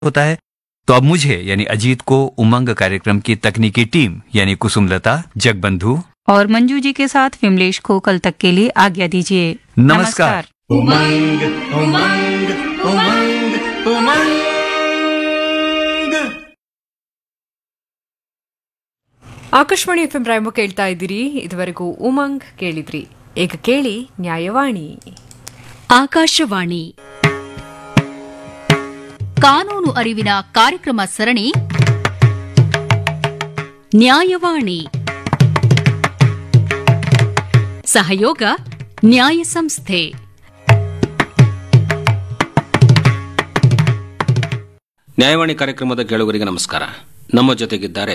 होता है तो अब मुझे यानी अजीत को उमंग कार्यक्रम की तकनीकी टीम यानी कुसुमलता जगबंधु और मंजू जी के साथ विमलेश को कल तक के लिए आज्ञा दीजिए नमस्कार। उमंग उमंग उमंग उमंग ಆಕಾಶವಾಣಿ ಎಫ್ ಎಂ ರಾಯಮ ಕೇಳ್ತಾ ಇದ್ದೀರಿ ಇದುವರೆಗೂ ಉಮಂಗ್ ಕೇಳಿದ್ರಿ ಈಗ ಕೇಳಿ ನ್ಯಾಯವಾಣಿ ಆಕಾಶವಾಣಿ ಕಾನೂನು ಅರಿವಿನ ಕಾರ್ಯಕ್ರಮ ಸರಣಿ ನ್ಯಾಯವಾಣಿ ಸಹಯೋಗ ನ್ಯಾಯ ಸಂಸ್ಥೆ ನ್ಯಾಯವಾಣಿ ಕಾರ್ಯಕ್ರಮದ ಕೇಳುಗರಿಗೆ ನಮಸ್ಕಾರ ನಮ್ಮ ಜೊತೆಗಿದ್ದಾರೆ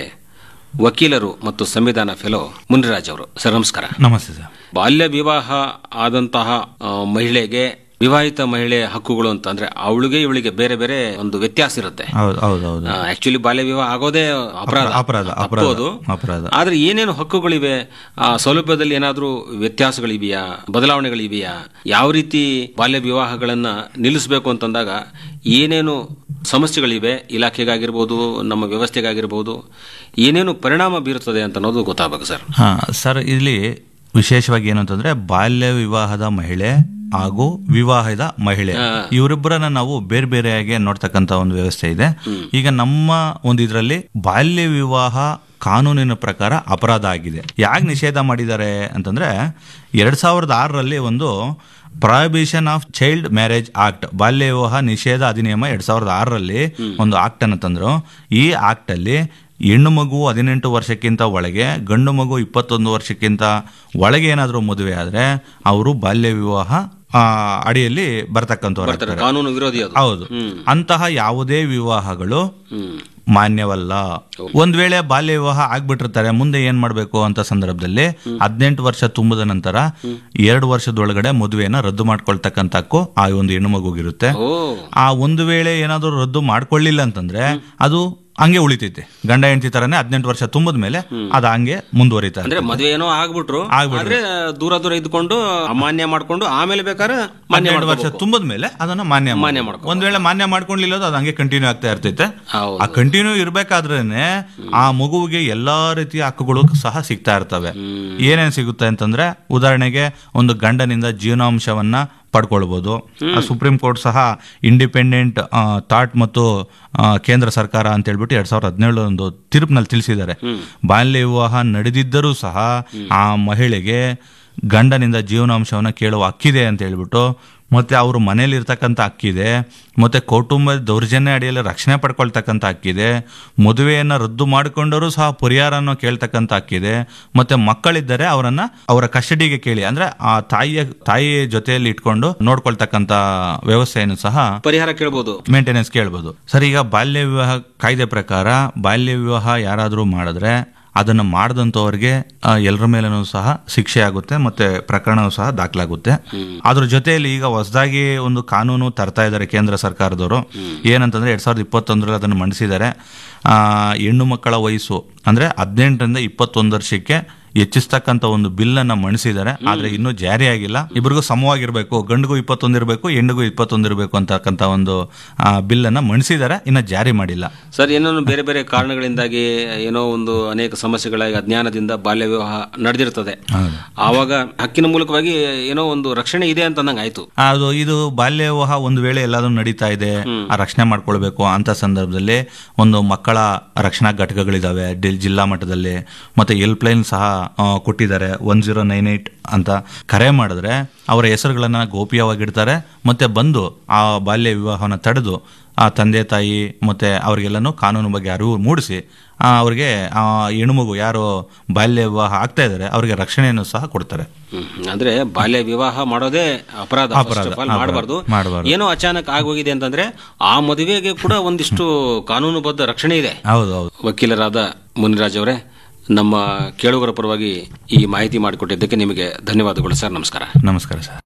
ವಕೀಲರು ಮತ್ತು ಸಂವಿಧಾನ ಫೆಲೋ ಮುನಿರಾಜ್ ಅವರು ಸರ್ ನಮಸ್ಕಾರ ನಮಸ್ತೆ ಸರ್ ಬಾಲ್ಯ ವಿವಾಹ ಆದಂತಹ ಆ, ಮಹಿಳೆಗೆ ವಿವಾಹಿತ ಮಹಿಳೆ ಹಕ್ಕುಗಳು ಅಂತಂದ್ರೆ ಅವಳಿಗೆ ಇವಳಿಗೆ ಬೇರೆ ಬೇರೆ ಒಂದು ವ್ಯತ್ಯಾಸ ಇರುತ್ತೆ ಹೌದು ಹೌದು ಹೌದು ಆಕ್ಚುಲಿ ಬಾಲ್ಯ ವಿವಾಹ ಆಗೋದೇ ಅಪರಾಧ ಅಪರಾಧ, ಅಪರಾಧ, ತಪ್ಪೋದು. ಅಪರಾಧ. ಆದ್ರೆ ಏನೇನು ಹಕ್ಕುಗಳಿವೆ ಆ ಸೌಲಭ್ಯದಲ್ಲಿ ಏನಾದ್ರೂ ವ್ಯತ್ಯಾಸಗಳಿವೆಯಾ ಬದಲಾವಣೆಗಳಿವೆಯಾ ಯಾವ ರೀತಿ ಬಾಲ್ಯ ವಿವಾಹಗಳನ್ನ ನಿಲ್ಲಿಸಬೇಕು ಅಂತಂದಾಗ ಏನೇನು ಸಮಸ್ಯೆಗಳಿವೆ ಇಲಾಖೆಗಾಗಿರ್ಬೋದು ನಮ್ಮ ವ್ಯವಸ್ಥೆಗಾಗಿರ್ಬೋದು ಏನೇನು ಪರಿಣಾಮ ಬೀರುತ್ತದೆ ಅಂತ ಅನ್ನೋದು ಗೊತ್ತಾಗಬೇಕು ಸರ್ ಹಾ ಸರ್ ಇಲ್ಲಿ ವಿಶೇಷವಾಗಿ ಏನು ಅಂತಂದ್ರೆ ಬಾಲ್ಯ ವಿವಾಹದ ಮಹಿಳೆ ಹಾಗೂ ವಿವಾಹದ ಮಹಿಳೆ ಇವರಿಬ್ಬರನ್ನ ನಾವು ಬೇರೆ ಬೇರೆಯಾಗಿ ನೋಡ್ತಕ್ಕಂತ ಒಂದು ವ್ಯವಸ್ಥೆ ಇದೆ ಈಗ ನಮ್ಮ ಒಂದು ಇದರಲ್ಲಿ ಬಾಲ್ಯ ವಿವಾಹ ಕಾನೂನಿನ ಪ್ರಕಾರ ಅಪರಾಧ ಆಗಿದೆ ಯಾಕೆ ನಿಷೇಧ ಮಾಡಿದ್ದಾರೆ ಅಂತಂದ್ರೆ ಎರಡ್ ಸಾವಿರದ ಆರರಲ್ಲಿ ಒಂದು prohibition of child marriage act ಬಾಲ್ಯ ವಿವಾಹ ನಿಷೇಧ ಅಧಿನಿಯಮ ಎರಡ್ ಸಾವಿರದ ಆರರಲ್ಲಿ ಒಂದು ಆಕ್ಟ್ ಅನ್ನು ತಂದ್ರು ಈ ಆಕ್ಟ್ ಅಲ್ಲಿ ಹೆಣ್ಣು ಮಗು ಹದಿನೆಂಟು ವರ್ಷಕ್ಕಿಂತ ಒಳಗೆ ಗಂಡು ಮಗು ಇಪ್ಪತ್ತೊಂದು ವರ್ಷಕ್ಕಿಂತ ಒಳಗೆ ಏನಾದರೂ ಮದುವೆ ಆದ್ರೆ ಅವರು ಬಾಲ್ಯ ವಿವಾಹ ಆ, ಅಡಿಯಲ್ಲಿ ಬರ್ತಕ್ಕಂಥವ್ರು ಬರ್ತಾರೆ ಆಗ್ತಾರೆ. ಕಾನೂನು ವಿರೋಧಿ ಅದು ಹೌದು ಅಂತಹ ಯಾವುದೇ ವಿವಾಹಗಳು ಹ್ಮ್ ಮಾನ್ಯವಲ್ಲ ಒಂದ್ ವೇಳೆ ಬಾಲ್ಯ ವಿವಾಹ ಆಗ್ಬಿಟ್ಟಿರ್ತಾರೆ ಮುಂದೆ ಏನ್ ಮಾಡ್ಬೇಕು ಅಂತ ಸಂದರ್ಭದಲ್ಲಿ ಹದಿನೆಂಟು ವರ್ಷ ತುಂಬದ ನಂತರ ಎರಡು ವರ್ಷದೊಳಗಡೆ ಮದುವೆನ ರದ್ದು ಮಾಡ್ಕೊಳ್ತಕ್ಕಂತ ಹಕ್ಕು ಆ ಒಂದು ಹೆಣ್ಣು ಮಗುಗಿರುತ್ತೆ ಓ ಆ ಒಂದು ವೇಳೆ ಏನಾದರೂ ರದ್ದು ಮಾಡ್ಕೊಳ್ಳಿಲ್ಲ ಅಂತಂದ್ರೆ ಅದು ಹಂಗೆ ಉಳಿತೈತೆ ಗಂಡ ಹೆಂಡತಿ ತರನೇ ಹದಿನೆಂಟು ವರ್ಷ ತುಂಬದ ಮೇಲೆ ಅದು ಹಂಗೆ ಮುಂದುವರಿತಾ ಅಂದ್ರೆ ಇರ್ತದೆ. ಮದುವೆ ಏನೋ ಆಗ್ಬಿಟ್ರು ಆಗ್ಬಿಟ್ರು. ಆದ್ರೆ ದೂರ ದೂರ ಇದ್ಕೊಂಡು ಅಮಾನ್ಯ ಮಾಡ್ಕೊಂಡು ಆಮೇಲೆ ಬೇಕಾದ್ರೆ ಮಾನ್ಯ ಹನ್ನೆರಡು ವರ್ಷ ಮಾಡ್ಕೋಬೇಕು. ತುಂಬದ ಮೇಲೆ ಅದನ್ನ ಮಾನ್ಯ ಮಾನ್ಯ ಮಾನ್ಯ ಮಾಡ್ಕೊ- ಒಂದ್ ವೇಳೆ ಮಾನ್ಯ ಮಾಡ್ಕೊಂಡಿಲ್ಲ ಅದು ಹಂಗೆ ಕಂಟಿನ್ಯೂ ಆಗ್ತಾ ಇರ್ತೈತೆ ಹೌದು. ಆ ಕಂಟಿನ್ಯೂ ಇರ್ಬೇಕಾದ್ರೇನೆ ಆ ಮಗುವಿಗೆ ಎಲ್ಲಾ ರೀತಿಯ ಹಕ್ಕುಗಳು ಸಹ ಸಿಗ್ತಾ ಇರ್ತವೆ ಏನೇನ್ ಸಿಗುತ್ತೆ ಅಂತಂದ್ರೆ ಉದಾಹರಣೆಗೆ ಒಂದು ಗಂಡನಿಂದ ಜೀವನಾಂಶವನ್ನ ಪಡ್ಕೊಳ್ಬಹುದು ಆ ಸುಪ್ರೀಂ ಕೋರ್ಟ್ ಸಹ ಇಂಡಿಪೆಂಡೆಂಟ್ ಥಾಟ್ ಮತ್ತು ಆ, ಕೇಂದ್ರ ಸರ್ಕಾರ ಅಂತ ಹೇಳ್ಬಿಟ್ಟು ಎರಡ್ ಸಾವಿರದ ಹದಿನೇಳು ಒಂದು ತೀರ್ಪಿನಲ್ಲಿ ತಿಳಿಸಿದ್ದಾರೆ ಬಾಲ್ಯ ವಿವಾಹ ನಡೆದಿದ್ದರೂ ಸಹ ಆ ಮಹಿಳೆಗೆ ಗಂಡನಿಂದ ಜೀವನಾಂಶವನ್ನ ಕೇಳುವ ಹಕ್ಕಿದೆ ಅಂತ ಹೇಳ್ಬಿಟ್ಟು ಮತ್ತೆ ಅವರು ಮನೇಲಿ ಇರ್ತಕ್ಕಂಥ ಹಕ್ಕಿದೆ ಮತ್ತೆ ಕೌಟುಂಬ ದೌರ್ಜನ್ಯ ಅಡಿಯಲ್ಲಿ ರಕ್ಷಣೆ ಪಡ್ಕೊಳ್ತಕ್ಕಂಥ ಹಕ್ಕಿದೆ ಮದುವೆಯನ್ನ ರದ್ದು ಮಾಡಿಕೊಂಡರೂ ಸಹ ಪರಿಹಾರನ ಕೇಳ್ತಕ್ಕಂಥ ಹಕ್ಕಿದೆ ಮತ್ತೆ ಮಕ್ಕಳಿದ್ದರೆ ಅವರನ್ನ ಅವರ ಕಸ್ಟಡಿಗೆ ಕೇಳಿ ಅಂದ್ರೆ ಆ ತಾಯಿಯ ತಾಯಿಯ ಜೊತೆಯಲ್ಲಿ ಇಟ್ಕೊಂಡು ನೋಡ್ಕೊಳ್ತಕ್ಕಂಥ ವ್ಯವಸ್ಥೆಯನ್ನು ಸಹ ಪರಿಹಾರ ಕೇಳ್ಬೋದು ಮೇಂಟೆನೆನ್ಸ್ ಕೇಳ್ಬೋದು ಸರ್ ಈಗ ಬಾಲ್ಯ ವಿವಾಹ ಕಾಯ್ದೆ ಪ್ರಕಾರ ಬಾಲ್ಯ ವಿವಾಹ ಯಾರಾದರೂ ಮಾಡಿದ್ರೆ ಅದನ್ನು ಮಾಡಿದಂಥವ್ರಿಗೆ ಎಲ್ಲರ ಮೇಲೂ ಸಹ ಶಿಕ್ಷೆ ಆಗುತ್ತೆ ಮತ್ತೆ ಪ್ರಕರಣವೂ ಸಹ ದಾಖಲಾಗುತ್ತೆ ಅದ್ರ ಜೊತೆಯಲ್ಲಿ ಈಗ ಹೊಸದಾಗಿ ಒಂದು ಕಾನೂನು ತರ್ತಾ ಇದ್ದಾರೆ ಕೇಂದ್ರ ಸರ್ಕಾರದವರು ಏನಂತಂದ್ರೆ ಎರಡ್ ಸಾವಿರದ ಇಪ್ಪತ್ತೊಂದರಲ್ಲಿ ಅದನ್ನು ಮಂಡಿಸಿದ್ದಾರೆ ಆ, ಹೆಣ್ಣು ಮಕ್ಕಳ ವಯಸ್ಸು ಅಂದ್ರೆ ಹದಿನೆಂಟರಿಂದ ಇಪ್ಪತ್ತೊಂದು ವರ್ಷಕ್ಕೆ ಹೆಚ್ಚಿಸ್ತಕ್ಕಂಥ ಒಂದು ಬಿಲ್ ಅನ್ನ ಮಣಿಸಿದ್ದಾರೆ ಆದ್ರೆ ಇನ್ನೂ ಜಾರಿ ಆಗಿಲ್ಲ ಇಬ್ಬರಿಗೂ ಸಮವಾಗಿರ್ಬೇಕು ಗಂಡಿಗೂ ಇಪ್ಪತ್ತೊಂದು ಇರಬೇಕು ಹೆಣ್ಣಿಗೂ ಇಪ್ಪತ್ತೊಂದು ಇರಬೇಕು ಅಂತಕ್ಕಂಥ ಒಂದು ಬಿಲ್ ಅನ್ನ ಮಣಿಸಿದ್ದಾರೆ ಇನ್ನ ಜಾರಿ ಮಾಡಿಲ್ಲ ಸರ್ ಏನೋ ಬೇರೆ ಬೇರೆ ಕಾರಣಗಳಿಂದಾಗಿ ಏನೋ ಒಂದು ಅನೇಕ ಸಮಸ್ಯೆಗಳಾಗಿ ಅಜ್ಞಾನದಿಂದ ಬಾಲ್ಯ ವಿವಾಹ ನಡೆದಿರ್ತದೆ ಆವಾಗ ಹಕ್ಕಿನ ಮೂಲಕವಾಗಿ ಏನೋ ಒಂದು ರಕ್ಷಣೆ ಇದೆ ಅಂತ ನಂಗೆ ಆಯ್ತು ಅದು ಇದು ಬಾಲ್ಯ ವಿವಾಹ ಒಂದು ವೇಳೆ ಎಲ್ಲಾದ್ರೂ ನಡೀತಾ ಇದೆ ಆ ರಕ್ಷಣೆ ಮಾಡ್ಕೊಳ್ಬೇಕು ಅಂತ ಸಂದರ್ಭದಲ್ಲಿ ಒಂದು ಮಕ್ಕಳ ರಕ್ಷಣಾ ಘಟಕಗಳಿದಾವೆ ಡಿ- ಜಿಲ್ಲಾ ಮಟ್ಟದಲ್ಲಿ ಮತ್ತೆ ಹೆಲ್ಪ್ ಲೈನ್ ಸಹ ಆ, ಕೊಟ್ಟಿದ್ದಾರೆ ಒನ್ ಜೀರೋ ನೈನ್ ಏಟ್ ಅಂತ ಕರೆ ಮಾಡಿದ್ರೆ ಅವರ ಹೆಸರುಗಳನ್ನ ಗೋಪ್ಯವಾಗಿಡ್ತಾರೆ ಮತ್ತೆ ಬಂದು ಆ ಬಾಲ್ಯ ವಿವಾಹವನ್ನು ತಡೆದು ಆ ತಂದೆ ತಾಯಿ ಮತ್ತೆ ಅವ್ರಿಗೆಲ್ಲನೂ ಕಾನೂನು ಬಗ್ಗೆ ಅರಿವು ಮೂಡಿಸಿ ಆ, ಅವ್ರಿಗೆ ಆ ಹೆಣ್ಮಗು ಯಾರು ಬಾಲ್ಯ ವಿವಾಹ ಆಗ್ತಾ ಇದ್ದಾರೆ ಅವ್ರಿಗೆ ರಕ್ಷಣೆಯನ್ನು ಸಹ ಕೊಡ್ತಾರೆ ಹ್ಮ್. ಅಂದ್ರೆ ಬಾಲ್ಯ ವಿವಾಹ ಮಾಡೋದೇ ಅಪರಾಧ ಅಪರಾಧ, ಅಪರಾಧ. ಮಾಡಬಾರ್ದು ಮಾಡ್ಬಾರ್ದು. ಏನೋ ಅಚಾನಕ್ ಆಗೋಗಿದೆ ಅಂತಂದ್ರೆ ಆ ಮದುವೆಗೆ ಕೂಡ ಒಂದಿಷ್ಟು ಕಾನೂನುಬದ್ಧ ರಕ್ಷಣೆ ಇದೆ ಹೌದು ಹೌದು ವಕೀಲರಾದ ಮುನಿರಾಜ್ ಅವರೇ ನಮ್ಮ ಕೇಳುಗರ ಪರವಾಗಿ ಈ ಮಾಹಿತಿ ಮಾಡಿಕೊಟ್ಟಿದ್ದಕ್ಕೆ ನಿಮಗೆ ಧನ್ಯವಾದಗಳು ಸರ್ ನಮಸ್ಕಾರ ನಮಸ್ಕಾರ ಸರ್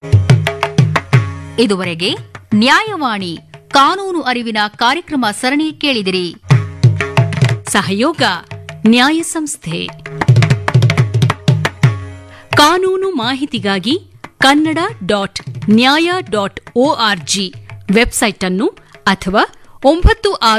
ಇದುವರೆಗೆ ನ್ಯಾಯವಾಣಿ ಕಾನೂನು ಅರಿವಿನ ಕಾರ್ಯಕ್ರಮ ಸರಣಿ ಕೇಳಿದಿರಿ ಸಹಯೋಗ ನ್ಯಾಯ ಸಂಸ್ಥೆ ಕಾನೂನು ಮಾಹಿತಿಗಾಗಿ Kannada dot Nyaya dot O R G website ಅನ್ನು ಅಥವಾ ಒಂಬತ್ತು ಆರು